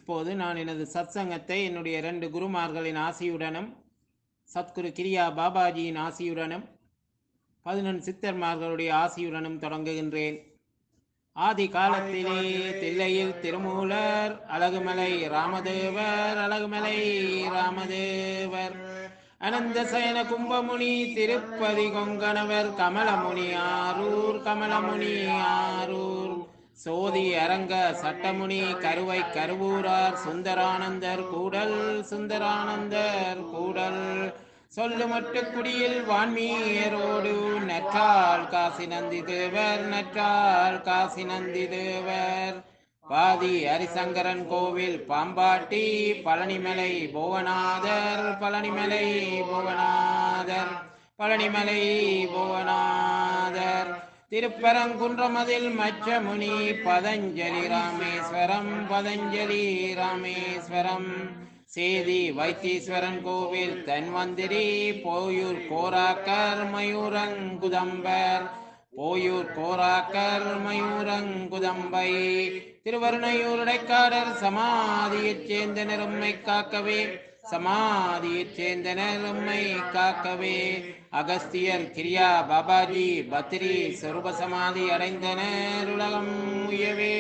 இப்போது நான் எனது சத்சங்கத்தை என்னுடைய இரண்டு குருமார்களின் ஆசியுடனும் சத்குரு கிரியா பாபாஜியின் ஆசியுடனும் பதினொன்று சித்தர்மார்களுடைய ஆசியுடனும் தொடங்குகின்றேன் ஆதி காலத்திலே தில்லையில் திருமூலர் அழகுமலை ராமதேவர் அழகுமலை ராமதேவர் அனந்த சயன கும்பமுனி திருப்பதி கொங்கணவர் கமலமுனி ஆரூர் கமலமுனி ஆரூர் சோதி அரங்க சட்டமுனி கருவை கருவூரார் சுந்தரானந்தர் கூடல் சுந்தரானந்தர் கூடல் சொல்லுமட்டு குடியில் வான்மீயரோடு நற்றால் காசி நந்தி தேவர் நற்றால் காசி நந்தி தேவர் பாதி ஹரிசங்கரன் கோவில் பாம்பாட்டி பழனிமலை புவனாதர் பழனிமலை புவனாதர் பழனிமலை புவனாதர் திருப்பரங்குன்றமதில் மச்சமுனி பதஞ்சலி ராமேஸ்வரம் பதஞ்சலி ராமேஸ்வரம் சேதி வைத்தீஸ்வரன் கோவில் தன்வந்திரி போயூர் கோராக்கர் மயூரங்குதம்பர் போயூர் கோராக்கர் மயூரங்குதம்பை திருவருணையூர் இடைக்காடர் சமாதியைச் சேர்ந்தனர் உம்மை காக்கவே சமாதியைச் சேர்ந்தனர் உம்மை காக்கவே அகஸ்தியர் கிரியா பாபாஜி பத்ரி சொருப சமாதி அடைந்தனர் உலகம் உயவே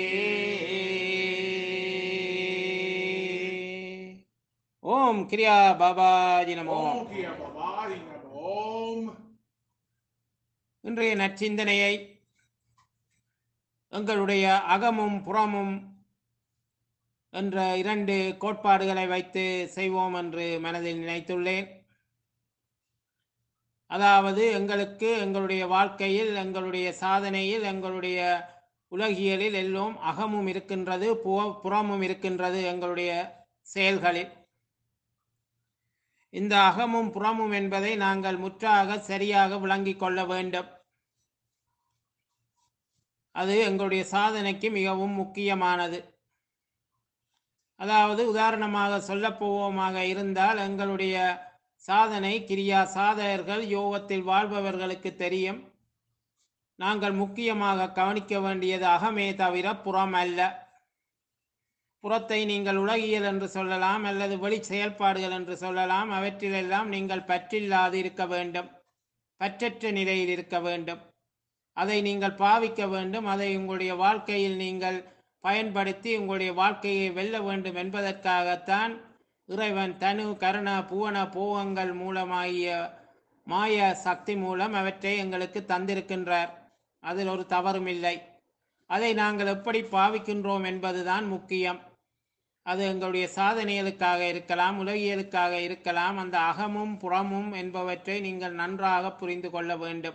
ஓம் கிரியா பாபாஜி நமோ ஓம் கிய பவாரி நமோ ஓம் இன்றைய நற்சிந்தனையை எங்களுடைய அகமும் புறமும் என்ற இரண்டு கோட்பாடுகளை வைத்து செய்வோம் என்று மனதில் நினைத்துள்ளேன் அதாவது எங்களுக்கு எங்களுடைய வாழ்க்கையில் எங்களுடைய சாதனையில் எங்களுடைய உலகியலில் எல்லாம் அகமும் இருக்கின்றது புற- புறமும் இருக்கின்றது எங்களுடைய செயல்களில் இந்த அகமும் புறமும் என்பதை நாங்கள் முற்றாக சரியாக விளங்கிக் கொள்ள வேண்டும் அது எங்களுடைய சாதனைக்கு மிகவும் முக்கியமானது அதாவது உதாரணமாக சொல்லப் போவோமாக இருந்தால் எங்களுடைய சாதனை கிரியா சாதகர்கள் யோகத்தில் வாழ்பவர்களுக்கு தெரியும் நாங்கள் முக்கியமாக கவனிக்க வேண்டியது அகமே தவிர புறம் அல்ல புறத்தை நீங்கள் உலகியல் என்று சொல்லலாம் அல்லது வெளி செயல்பாடுகள் என்று சொல்லலாம் அவற்றிலெல்லாம் நீங்கள் பற்றில்லாது இருக்க வேண்டும் பற்றற்ற நிலையில் இருக்க வேண்டும் அதை நீங்கள் பாவிக்க வேண்டும் அதை உங்களுடைய வாழ்க்கையில் நீங்கள் பயன்படுத்தி உங்களுடைய வாழ்க்கையை வெல்ல வேண்டும் என்பதற்காகத்தான் இறைவன் தனு கருண புவன போகங்கள் மூலமாகிய மாய சக்தி மூலம் அவற்றை எங்களுக்கு தந்திருக்கின்றார் அதில் ஒரு தவறும் இல்லை அதை நாங்கள் எப்படி பாவிக்கின்றோம் என்பதுதான் முக்கியம் அது எங்களுடைய சாதனைகளுக்காக இருக்கலாம் உலகியலுக்காக இருக்கலாம் அந்த அகமும் புறமும் என்பவற்றை நீங்கள் நன்றாக புரிந்து கொள்ள வேண்டும்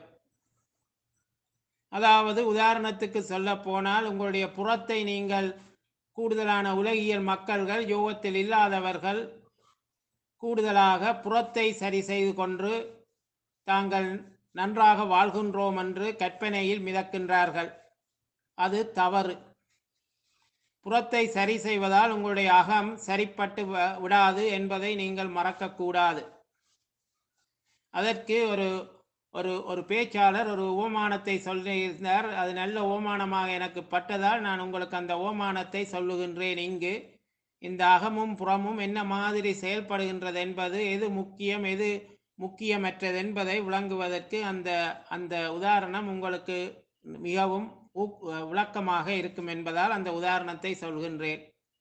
அதாவது உதாரணத்துக்கு சொல்ல போனால் உங்களுடைய புறத்தை நீங்கள் கூடுதலான உலகியல் மக்கள்கள் யோகத்தில் இல்லாதவர்கள் கூடுதலாக புறத்தை சரி செய்து கொண்டு தாங்கள் நன்றாக வாழ்கின்றோம் என்று கற்பனையில் மிதக்கின்றார்கள் அது தவறு புறத்தை சரி செய்வதால் உங்களுடைய அகம் சரிப்பட்டு வ- விடாது என்பதை நீங்கள் மறக்கக்கூடாது அதற்கு ஒரு ஒரு ஒரு பேச்சாளர் ஒரு ஓமானத்தை சொல்லியிருந்தார் அது நல்ல ஓமானமாக எனக்கு பட்டதால் நான் உங்களுக்கு அந்த ஓமானத்தை சொல்லுகின்றேன் இங்கு இந்த அகமும் புறமும் என்ன மாதிரி செயல்படுகின்றது என்பது எது முக்கியம் எது முக்கியமற்றது என்பதை விளங்குவதற்கு அந்த அந்த உதாரணம் உங்களுக்கு மிகவும் ஊக்- விளக்கமாக இருக்கும் என்பதால் அந்த உதாரணத்தை சொல்கின்றேன்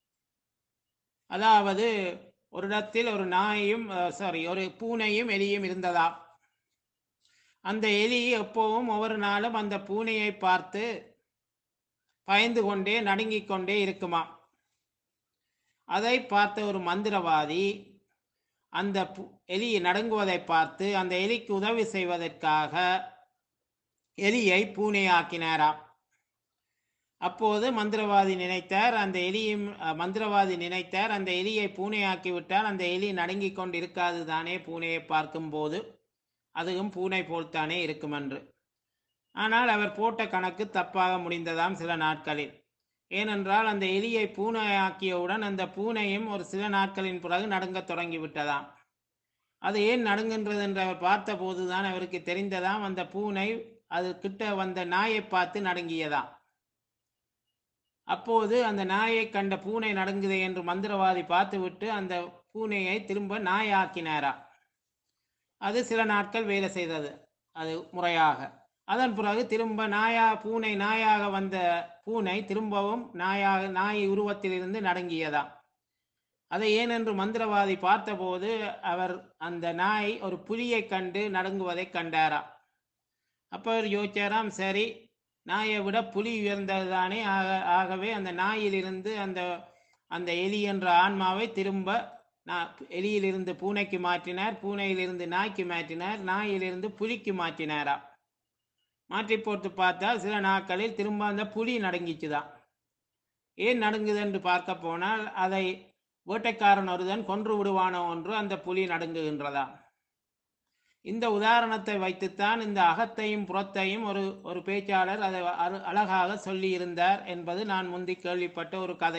அதாவது ஒரு இடத்தில் ஒரு நாயும் சாரி ஒரு பூனையும் எலியும் இருந்ததாம் அந்த எலி எப்பவும் ஒவ்வொரு நாளும் அந்த பூனையை பார்த்து பயந்து கொண்டே நடுங்கிக் கொண்டே இருக்குமாம் அதை பார்த்த ஒரு மந்திரவாதி அந்த பு- எலி நடுங்குவதை பார்த்து அந்த எலிக்கு உதவி செய்வதற்காக எலியை பூனையாக்கினாராம் அப்போது மந்திரவாதி நினைத்தார் அந்த எலியும் அஹ், மந்திரவாதி நினைத்தார் அந்த எலியை பூனையாக்கி விட்டால் அந்த எலி நடுங்கிக் கொண்டு இருக்காது தானே பூனையை பார்க்கும்போது அதுவும் பூனை போல்தானே இருக்கும் என்று ஆனால் அவர் போட்ட கணக்கு தப்பாக முடிந்ததாம் சில நாட்களில் ஏனென்றால் அந்த எலியை பூனையாக்கியவுடன் அந்த பூனையும் ஒரு சில நாட்களின் பிறகு நடுங்கத் தொடங்கிவிட்டதாம் அது ஏன் நடுங்குன்றது என்று அவர் பார்த்தபோதுதான் அவருக்கு தெரிந்ததாம் அந்த பூனை அது கிட்ட வந்த நாயை பார்த்து நடுங்கியதாம் அப்போது அந்த நாயை கண்ட பூனை நடுங்குதே என்று மந்திரவாதி பார்த்துவிட்டு அந்த பூனையை திரும்ப நாயாக்கினாரா அது சில நாட்கள் வேலை செய்தது அது முறையாக அதன் பிறகு திரும்ப நாயா பூனை நாயாக வந்த பூனை திரும்பவும் நாயாக நாய் உருவத்தில் இருந்து நடுங்கியதாம் அதை ஏனென்று மந்திரவாதி பார்த்தபோது அவர் அந்த நாய் ஒரு புலியை கண்டு நடுங்குவதை கண்டாராம் அப்போ அவர் யோசிச்சாராம் சரி நாயை விட புலி உயர்ந்தது தானே ஆக ஆகவே அந்த நாயிலிருந்து அந்த அந்த எலி என்ற ஆன்மாவை திரும்ப நா- எலியிலிருந்து பூனைக்கு மாற்றினார் பூனையிலிருந்து நாய்க்கு மாற்றினார் நாயிலிருந்து புலிக்கு மாற்றினாராம் மாற்றி போட்டு பார்த்தால் சில நாட்களில் திரும்ப அந்த புலி நடுங்கிச்சுதான் ஏன் நடுங்குது என்று பார்க்க போனால் அதை வேட்டைக்காரன் ஒருதன் கொன்று விடுவானோ என்று அந்த புலி நடுங்குகின்றதா இந்த உதாரணத்தை வைத்துத்தான் இந்த அகத்தையும் புறத்தையும் ஒரு ஒரு பேச்சாளர் அதை அரு- அழகாக சொல்லியிருந்தார் என்பது நான் முந்தி கேள்விப்பட்ட ஒரு கதை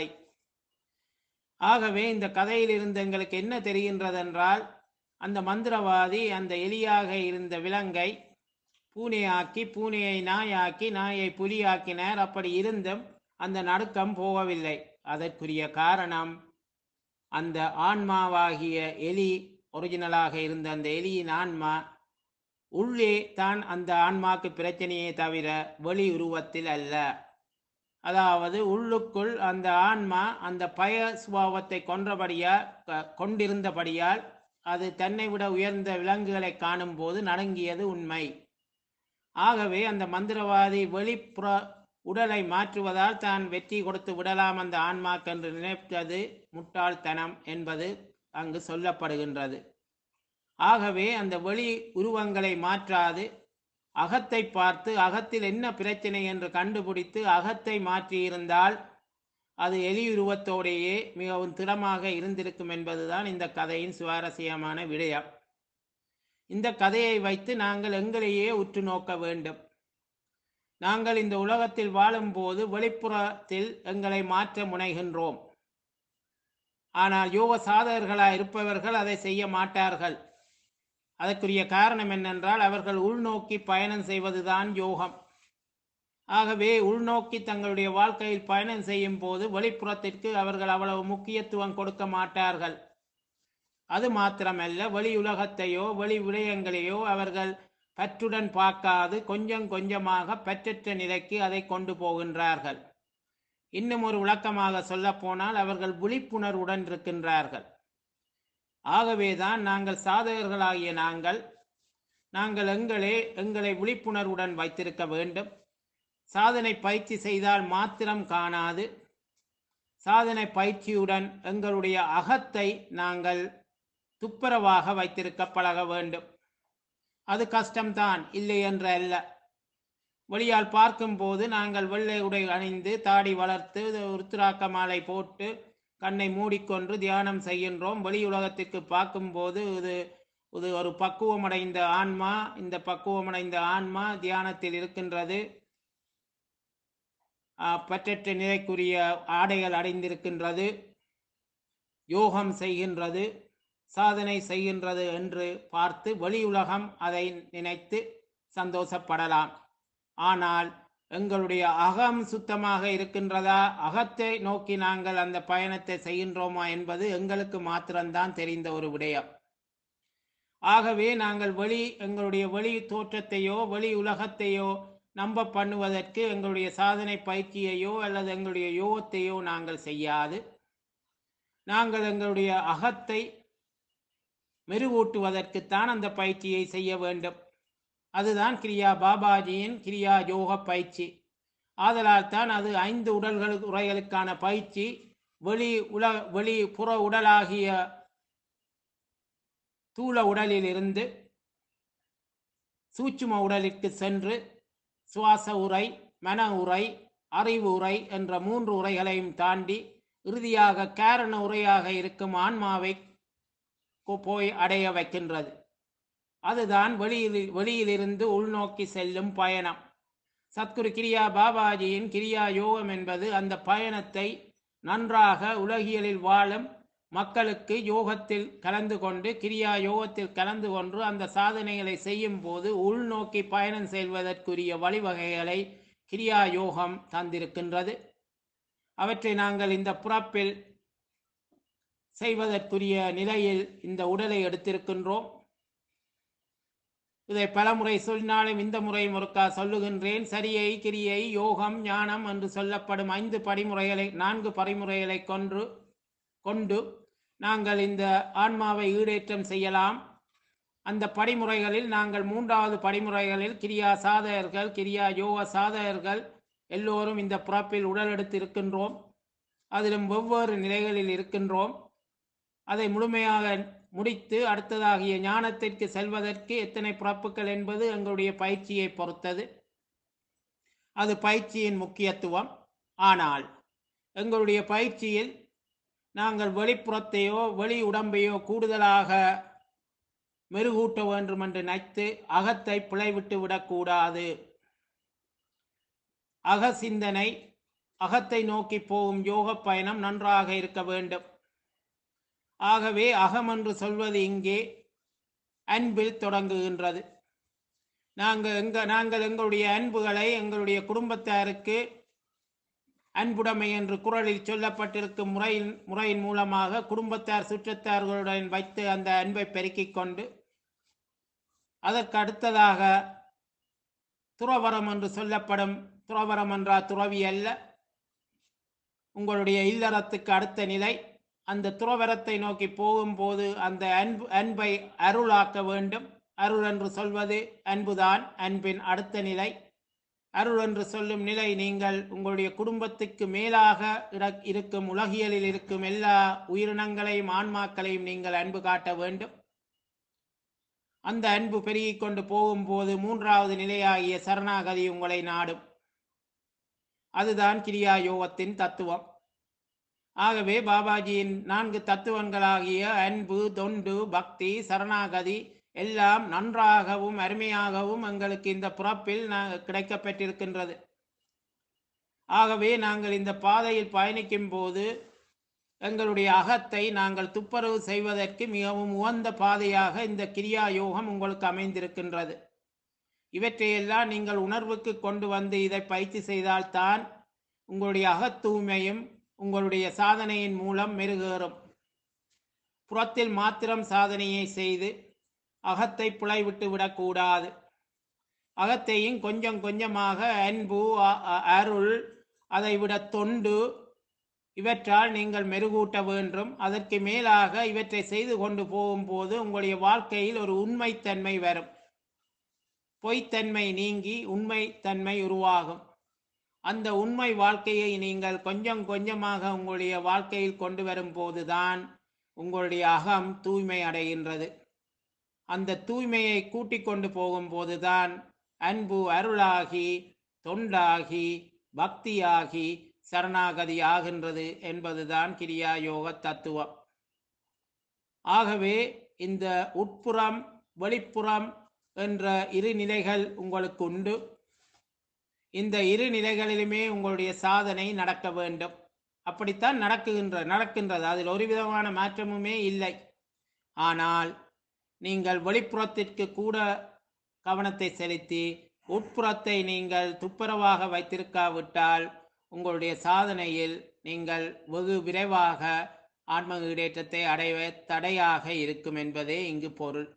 ஆகவே இந்த கதையில் இருந்து எங்களுக்கு என்ன தெரிகின்றதென்றால் அந்த மந்திரவாதி அந்த எலியாக இருந்த விலங்கை பூனையாக்கி பூனையை நாயாக்கி நாயை புலியாக்கினார் அப்படி இருந்தும் அந்த நடுக்கம் போகவில்லை அதற்குரிய காரணம் அந்த ஆன்மாவாகிய எலி ஒரிஜினலாக இருந்த அந்த எலியின் ஆன்மா உள்ளே தான் அந்த ஆன்மாக்கு பிரச்சனையே தவிர வெளி உருவத்தில் அல்ல அதாவது உள்ளுக்குள் அந்த ஆன்மா அந்த பய சுபாவத்தை கொன்றபடியால் க- கொண்டிருந்தபடியால் அது தன்னை விட உயர்ந்த விலங்குகளை காணும் போது நடுங்கியது உண்மை ஆகவே அந்த மந்திரவாதி வெளிப்புற உடலை மாற்றுவதால் தான் வெற்றி கொடுத்து விடலாம் அந்த ஆன்மாக்கென்று நினைத்தது முட்டாள்தனம் என்பது அங்கு சொல்லப்படுகின்றது ஆகவே அந்த வெளி உருவங்களை மாற்றாது அகத்தை பார்த்து அகத்தில் என்ன பிரச்சனை என்று கண்டுபிடித்து அகத்தை மாற்றியிருந்தால் அது எலி உருவத்தோடையே மிகவும் திடமாக இருந்திருக்கும் என்பதுதான் இந்த கதையின் சுவாரஸ்யமான விடயம் இந்த கதையை வைத்து நாங்கள் எங்களையே உற்று நோக்க வேண்டும் நாங்கள் இந்த உலகத்தில் வாழும்போது வெளிப்புறத்தில் எங்களை மாற்ற முனைகின்றோம் ஆனால் யோக சாதகர்களாய் இருப்பவர்கள் அதை செய்ய மாட்டார்கள் அதற்குரிய காரணம் என்னென்றால் அவர்கள் உள்நோக்கி பயணம் செய்வதுதான் யோகம் ஆகவே உள்நோக்கி தங்களுடைய வாழ்க்கையில் பயணம் செய்யும் போது வெளிப்புறத்திற்கு அவர்கள் அவ்வளவு முக்கியத்துவம் கொடுக்க மாட்டார்கள் அது மாத்திரமல்ல வெளி உலகத்தையோ வெளி விடயங்களையோ அவர்கள் பற்றுடன் பார்க்காது கொஞ்சம் கொஞ்சமாக பற்றற்ற நிலைக்கு அதை கொண்டு போகின்றார்கள் இன்னும் ஒரு விளக்கமாக சொல்லப்போனால் அவர்கள் விழிப்புணர்வுடன் இருக்கின்றார்கள் ஆகவேதான் நாங்கள் சாதகர்களாகிய நாங்கள் நாங்கள் எங்களே எங்களை விழிப்புணர்வுடன் வைத்திருக்க வேண்டும் சாதனை பயிற்சி செய்தால் மாத்திரம் காணாது சாதனை பயிற்சியுடன் எங்களுடைய அகத்தை நாங்கள் துப்புரவாக வைத்திருக்க பழக வேண்டும் அது கஷ்டம்தான் இல்லை என்று அல்ல வெளியால் பார்க்கும்போது நாங்கள் வெள்ளை உடை அணிந்து தாடி வளர்த்து உருத்திராக்க மாலை போட்டு கண்ணை மூடிக்கொண்டு தியானம் செய்கின்றோம் வெளி உலகத்திற்கு பார்க்கும்போது இது இது ஒரு பக்குவமடைந்த ஆன்மா இந்த பக்குவமடைந்த ஆன்மா தியானத்தில் இருக்கின்றது ஆஹ், பற்றற்ற நிலைக்குரிய ஆடைகள் அடைந்திருக்கின்றது யோகம் செய்கின்றது சாதனை செய்கின்றது என்று பார்த்து வெளி உலகம் அதை நினைத்து சந்தோஷப்படலாம் ஆனால் எங்களுடைய அகம் சுத்தமாக இருக்கின்றதா அகத்தை நோக்கி நாங்கள் அந்த பயணத்தை செய்கின்றோமா என்பது எங்களுக்கு மாத்திரம்தான் தெரிந்த ஒரு விடயம் ஆகவே நாங்கள் வெளி எங்களுடைய வெளி தோற்றத்தையோ வெளி உலகத்தையோ நம்ப பண்ணுவதற்கு எங்களுடைய சாதனை பயிற்சியையோ அல்லது எங்களுடைய யோகத்தையோ நாங்கள் செய்யாது நாங்கள் எங்களுடைய அகத்தை மெருகூட்டுவதற்குத்தான் அந்த பயிற்சியை செய்ய வேண்டும் அதுதான் கிரியா பாபாஜியின் கிரியா யோக பயிற்சி ஆதலால் தான் அது ஐந்து உடல்கள் உரைகளுக்கான பயிற்சி வெளி உல வெளி புற உடலாகிய தூள உடலில் இருந்து சூட்சும உடலிற்கு சென்று சுவாச உரை மன உரை அறிவு உரை என்ற மூன்று உரைகளையும் தாண்டி இறுதியாக காரண உரையாக இருக்கும் ஆன்மாவை கொ- போய் அடைய வைக்கின்றது அதுதான் வெளியில் வெளியிலிருந்து உள்நோக்கி செல்லும் பயணம் சத்குரு கிரியா பாபாஜியின் கிரியா யோகம் என்பது அந்த பயணத்தை நன்றாக உலகியலில் வாழும் மக்களுக்கு யோகத்தில் கலந்து கொண்டு கிரியா யோகத்தில் கலந்து கொண்டு அந்த சாதனைகளை செய்யும் போது உள்நோக்கி பயணம் செல்வதற்குரிய வழிவகைகளை கிரியா யோகம் தந்திருக்கின்றது அவற்றை நாங்கள் இந்த பிறப்பில் செய்வதற்குரிய நிலையில் இந்த உடலை எடுத்திருக்கின்றோம் இதை பலமுறை சொன்னாலும் இந்த முறையும் ஒருக்கா சொல்லுகின்றேன் சரியை கிரியை யோகம் ஞானம் என்று சொல்லப்படும் ஐந்து படிமுறைகளை நான்கு படிமுறைகளை கொன்று கொண்டு நாங்கள் இந்த ஆன்மாவை ஈடேற்றம் செய்யலாம் அந்த படிமுறைகளில் நாங்கள் மூன்றாவது படிமுறைகளில் கிரியா சாதகர்கள் கிரியா யோக சாதகர்கள் எல்லோரும் இந்த பிறப்பில் உடல் எடுத்து இருக்கின்றோம் அதிலும் வெவ்வேறு நிலைகளில் இருக்கின்றோம் அதை முழுமையாக முடித்து அடுத்ததாகிய ஞானத்திற்கு செல்வதற்கு எத்தனை பிறப்புகள் என்பது எங்களுடைய பயிற்சியை பொறுத்தது அது பயிற்சியின் முக்கியத்துவம் ஆனால் எங்களுடைய பயிற்சியில் நாங்கள் வெளிப்புறத்தையோ வெளி உடம்பையோ கூடுதலாக மெருகூட்ட வேண்டும் என்று நினைத்து அகத்தை பிழைவிட்டு விடக்கூடாது அக சிந்தனை அகத்தை நோக்கி போகும் யோக பயணம் நன்றாக இருக்க வேண்டும் ஆகவே அகம் என்று சொல்வது இங்கே அன்பில் தொடங்குகின்றது நாங்கள் எங்க நாங்கள் எங்களுடைய அன்புகளை எங்களுடைய குடும்பத்தாருக்கு அன்புடைமை என்று குரலில் சொல்லப்பட்டிருக்கும் முறையின் முறையின் மூலமாக குடும்பத்தார் சுற்றத்தார்களுடன் வைத்து அந்த அன்பை பெருக்கிக் கொண்டு அதற்கு அடுத்ததாக துறவரம் என்று சொல்லப்படும் துறவரம் என்றால் துறவி அல்ல உங்களுடைய இல்லறத்துக்கு அடுத்த நிலை அந்த துறவரத்தை நோக்கி போகும்போது அந்த அன்பு அன்பை அருளாக்க வேண்டும் அருள் என்று சொல்வது அன்புதான் அன்பின் அடுத்த நிலை அருள் என்று சொல்லும் நிலை நீங்கள் உங்களுடைய குடும்பத்துக்கு மேலாக இட- இருக்கும் உலகியலில் இருக்கும் எல்லா உயிரினங்களையும் ஆன்மாக்களையும் நீங்கள் அன்பு காட்ட வேண்டும் அந்த அன்பு பெருகிக் கொண்டு போகும்போது மூன்றாவது நிலையாகிய சரணாகதி உங்களை நாடும் அதுதான் கிரியா யோகத்தின் தத்துவம் ஆகவே பாபாஜியின் நான்கு தத்துவங்களாகிய அன்பு தொண்டு பக்தி சரணாகதி எல்லாம் நன்றாகவும் அருமையாகவும் எங்களுக்கு இந்த பிறப்பில் நா- கிடைக்கப்பெற்றிருக்கின்றது ஆகவே நாங்கள் இந்த பாதையில் பயணிக்கும் போது எங்களுடைய அகத்தை நாங்கள் துப்புரவு செய்வதற்கு மிகவும் உகந்த பாதையாக இந்த கிரியா யோகம் உங்களுக்கு அமைந்திருக்கின்றது இவற்றையெல்லாம் நீங்கள் உணர்வுக்கு கொண்டு வந்து இதை பயிற்சி செய்தால்தான் உங்களுடைய அகத் தூய்மையும் உங்களுடைய சாதனையின் மூலம் மெருகேறும் புறத்தில் மாத்திரம் சாதனையை செய்து அகத்தை புலைவிட்டு விடக்கூடாது அகத்தையும் கொஞ்சம் கொஞ்சமாக அன்பு அ- அ- அருள் அதைவிட தொண்டு இவற்றால் நீங்கள் மெருகூட்ட வேண்டும் அதற்கு மேலாக இவற்றை செய்து கொண்டு போகும்போது உங்களுடைய வாழ்க்கையில் ஒரு உண்மைத்தன்மை வரும் பொய்த்தன்மை நீங்கி உண்மைத்தன்மை உருவாகும் அந்த உண்மை வாழ்க்கையை நீங்கள் கொஞ்சம் கொஞ்சமாக உங்களுடைய வாழ்க்கையில் கொண்டு வரும்போதுதான் உங்களுடைய அகம் தூய்மை அடைகின்றது அந்த தூய்மையை கூட்டிக் கொண்டு போகும்போதுதான் அன்பு அருளாகி தொண்டாகி பக்தியாகி சரணாகதி ஆகின்றது என்பதுதான் கிரியா யோக தத்துவம் ஆகவே இந்த உட்புறம் வெளிப்புறம் என்ற இரு நிலைகள் உங்களுக்கு உண்டு இந்த இரு நிலைகளிலுமே உங்களுடைய சாதனை நடக்க வேண்டும் அப்படித்தான் நடக்குகின்ற நடக்கின்றது அதில் ஒரு விதமான மாற்றமுமே இல்லை ஆனால் நீங்கள் வெளிப்புறத்திற்கு கூட கவனத்தை செலுத்தி உட்புறத்தை நீங்கள் துப்புரவாக வைத்திருக்காவிட்டால் உங்களுடைய சாதனையில் நீங்கள் வெகு விரைவாக ஆன்ம ஈடேற்றத்தை அடைய தடையாக இருக்கும் என்பதே இங்கு பொருள்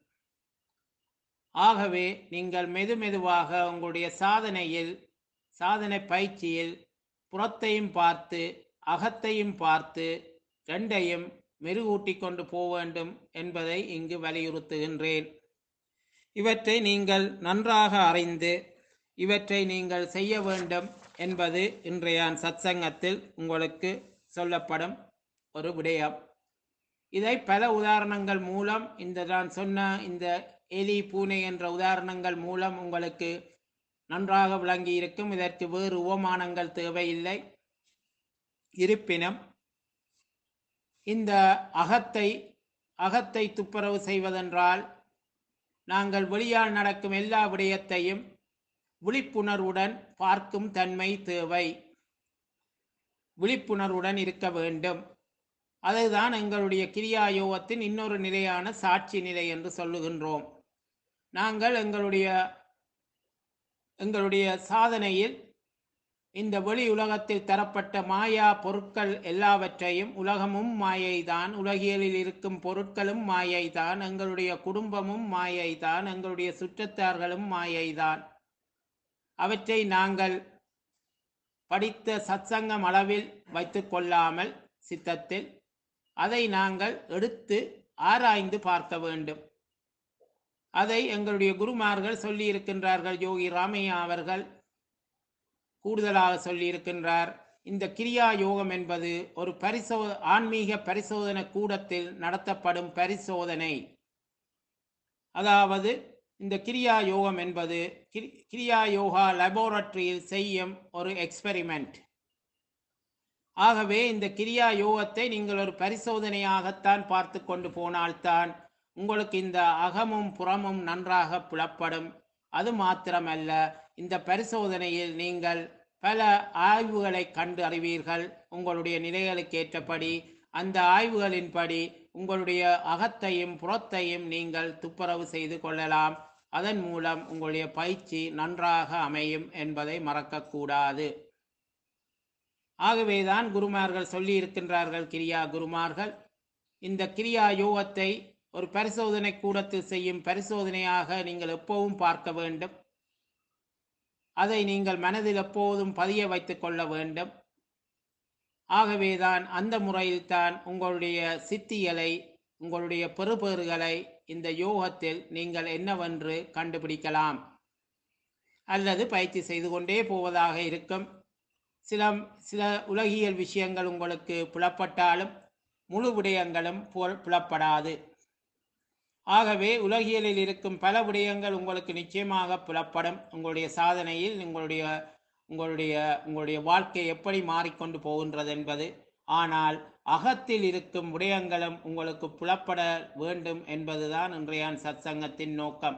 ஆகவே நீங்கள் மெது மெதுவாக உங்களுடைய சாதனையில் சாதனை பயிற்சியில் புறத்தையும் பார்த்து அகத்தையும் பார்த்து ரெண்டையும் மெருகூட்டி கொண்டு போக வேண்டும் என்பதை இங்கு வலியுறுத்துகின்றேன் இவற்றை நீங்கள் நன்றாக அறிந்து இவற்றை நீங்கள் செய்ய வேண்டும் என்பது இன்றைய சத்சங்கத்தில் உங்களுக்கு சொல்லப்படும் ஒரு விடயம் இதை பல உதாரணங்கள் மூலம் இந்த நான் சொன்ன இந்த எலி பூனை என்ற உதாரணங்கள் மூலம் உங்களுக்கு நன்றாக விளங்கி இருக்கும் இதற்கு வேறு உவமானங்கள் தேவையில்லை இருப்பினும் இந்த அகத்தை அகத்தை துப்புரவு செய்வதென்றால் நாங்கள் வெளியால் நடக்கும் எல்லா விடயத்தையும் விழிப்புணர்வுடன் பார்க்கும் தன்மை தேவை விழிப்புணர்வுடன் இருக்க வேண்டும் அதுதான் எங்களுடைய கிரியா யோகத்தின் இன்னொரு நிலையான சாட்சி நிலை என்று சொல்லுகின்றோம் நாங்கள் எங்களுடைய எங்களுடைய சாதனையில் இந்த வெளி உலகத்தில் தரப்பட்ட மாயா பொருட்கள் எல்லாவற்றையும் உலகமும் மாயைதான் உலகியலில் இருக்கும் பொருட்களும் மாயைதான் எங்களுடைய குடும்பமும் மாயைதான் எங்களுடைய சுற்றத்தார்களும் மாயைதான் அவற்றை நாங்கள் படித்த சத்சங்கம் அளவில் வைத்துக் கொள்ளாமல் சித்தத்தில் அதை நாங்கள் எடுத்து ஆராய்ந்து பார்க்க வேண்டும் அதை எங்களுடைய குருமார்கள் சொல்லி இருக்கின்றார்கள் யோகி ராமையா அவர்கள் கூடுதலாக சொல்லி இருக்கின்றார் இந்த கிரியா யோகம் என்பது ஒரு பரிசோ ஆன்மீக பரிசோதனை கூடத்தில் நடத்தப்படும் பரிசோதனை அதாவது இந்த கிரியா யோகம் என்பது கிரி- கிரியா யோகா லெபோரட்டரியில் செய்யும் ஒரு எக்ஸ்பெரிமெண்ட் ஆகவே இந்த கிரியா யோகத்தை நீங்கள் ஒரு பரிசோதனையாகத்தான் பார்த்து கொண்டு போனால்தான் உங்களுக்கு இந்த அகமும் புறமும் நன்றாக புலப்படும் அது மாத்திரமல்ல இந்த பரிசோதனையில் நீங்கள் பல ஆய்வுகளை கண்டு அறிவீர்கள் உங்களுடைய நிலைகளுக்கு ஏற்றபடி அந்த ஆய்வுகளின்படி உங்களுடைய அகத்தையும் புறத்தையும் நீங்கள் துப்புரவு செய்து கொள்ளலாம் அதன் மூலம் உங்களுடைய பயிற்சி நன்றாக அமையும் என்பதை மறக்கக்கூடாது ஆகவேதான் குருமார்கள் சொல்லி இருக்கின்றார்கள் கிரியா குருமார்கள் இந்த கிரியா யோகத்தை ஒரு பரிசோதனை கூடத்தில் செய்யும் பரிசோதனையாக நீங்கள் எப்பவும் பார்க்க வேண்டும் அதை நீங்கள் மனதில் எப்போதும் பதிய வைத்துக் கொள்ள வேண்டும் ஆகவேதான் அந்த முறையில்தான் உங்களுடைய சித்திகளை உங்களுடைய பெறுபேறுகளை இந்த யோகத்தில் நீங்கள் என்னவென்று கண்டுபிடிக்கலாம் அல்லது பயிற்சி செய்து கொண்டே போவதாக இருக்கும் சில சில உலகியல் விஷயங்கள் உங்களுக்கு புலப்பட்டாலும் முழு விடயங்களும் புல- புலப்படாது ஆகவே உலகியலில் இருக்கும் பல விடயங்கள் உங்களுக்கு நிச்சயமாக புலப்படும் உங்களுடைய சாதனையில் உங்களுடைய உங்களுடைய உங்களுடைய வாழ்க்கை எப்படி மாறிக்கொண்டு போகின்றது என்பது ஆனால் அகத்தில் இருக்கும் விடயங்களும் உங்களுக்கு புலப்பட வேண்டும் என்பதுதான் இன்றைய சத்சங்கத்தின் நோக்கம்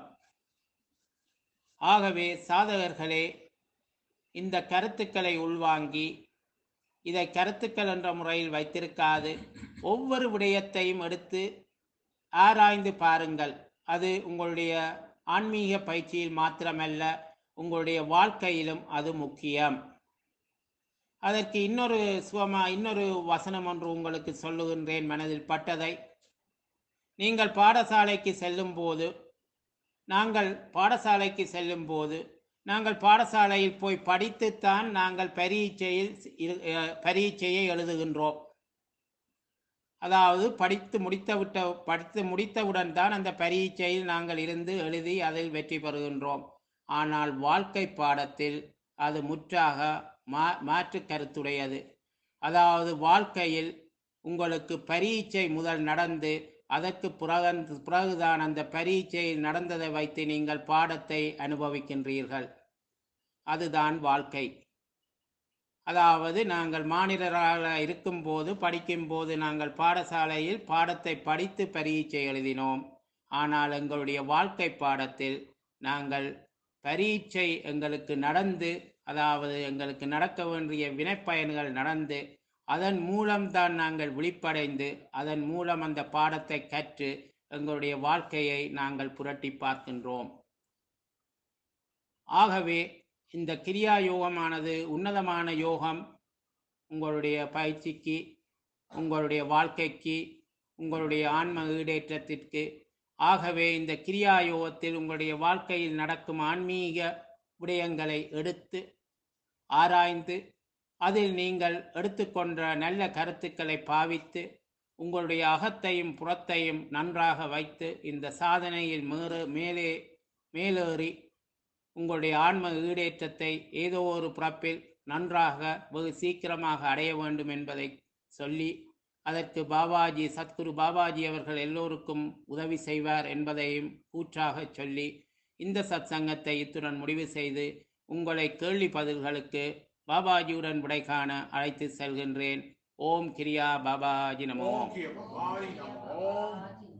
ஆகவே சாதகர்களே இந்த கருத்துக்களை உள்வாங்கி இதை கருத்துக்கள் என்ற முறையில் வைத்திருக்காது ஒவ்வொரு விடயத்தையும் எடுத்து ஆராய்ந்து பாருங்கள் அது உங்களுடைய ஆன்மீக பயிற்சியில் மாத்திரமல்ல உங்களுடைய வாழ்க்கையிலும் அது முக்கியம் அதற்கு இன்னொரு சுவமா இன்னொரு வசனம் ஒன்று உங்களுக்கு சொல்லுகின்றேன் மனதில் பட்டதை நீங்கள் பாடசாலைக்கு செல்லும் போது நாங்கள் பாடசாலைக்கு செல்லும் போது நாங்கள் பாடசாலையில் போய் படித்துத்தான் நாங்கள் பரீட்சையில் இரு- அஹ், பரீட்சையை எழுதுகின்றோம் அதாவது படித்து முடித்த விட்ட படித்து முடித்தவுடன் தான் அந்த பரீட்சையில் நாங்கள் இருந்து எழுதி அதில் வெற்றி பெறுகின்றோம் ஆனால் வாழ்க்கை பாடத்தில் அது முற்றாக மா மாற்று கருத்துடையது அதாவது வாழ்க்கையில் உங்களுக்கு பரீட்சை முதல் நடந்து அதற்கு பிறகு பிறகுதான் அந்த பரீட்சையில் நடந்ததை வைத்து நீங்கள் பாடத்தை அனுபவிக்கின்றீர்கள் அதுதான் வாழ்க்கை அதாவது நாங்கள் மாநிலராக இருக்கும்போது படிக்கும்போது நாங்கள் பாடசாலையில் பாடத்தை படித்து பரீட்சை எழுதினோம் ஆனால் எங்களுடைய வாழ்க்கை பாடத்தில் நாங்கள் பரீட்சை எங்களுக்கு நடந்து அதாவது எங்களுக்கு நடக்க வேண்டிய வினைப்பயன்கள் நடந்து அதன் மூலம்தான் நாங்கள் விழிப்படைந்து அதன் மூலம் அந்த பாடத்தை கற்று எங்களுடைய வாழ்க்கையை நாங்கள் புரட்டி பார்க்கின்றோம் ஆகவே இந்த கிரியா யோகமானது உன்னதமான யோகம் உங்களுடைய பயிற்சிக்கு உங்களுடைய வாழ்க்கைக்கு உங்களுடைய ஆன்ம ஈடேற்றத்திற்கு ஆகவே இந்த கிரியா யோகத்தில் உங்களுடைய வாழ்க்கையில் நடக்கும் ஆன்மீக விடயங்களை எடுத்து ஆராய்ந்து அதில் நீங்கள் எடுத்துக்கொண்ட நல்ல கருத்துக்களை பாவித்து உங்களுடைய அகத்தையும் புறத்தையும் நன்றாக வைத்து இந்த சாதனையில் மேறு மேலே மேலேறி உங்களுடைய ஆன்ம ஈடேற்றத்தை ஏதோ ஒரு பிறப்பில் நன்றாக வெகு சீக்கிரமாக அடைய வேண்டும் என்பதை சொல்லி அதற்கு பாபாஜி சத்குரு பாபாஜி அவர்கள் எல்லோருக்கும் உதவி செய்வார் என்பதையும் கூற்றாக சொல்லி இந்த சத்சங்கத்தை இத்துடன் முடிவு செய்து உங்களை கேள்வி பதில்களுக்கு பாபாஜியுடன் விடை காண அழைத்து செல்கின்றேன் ஓம் கிரியா பாபாஜி நமோ ஓம் கிய பவானி நமோ ஓம்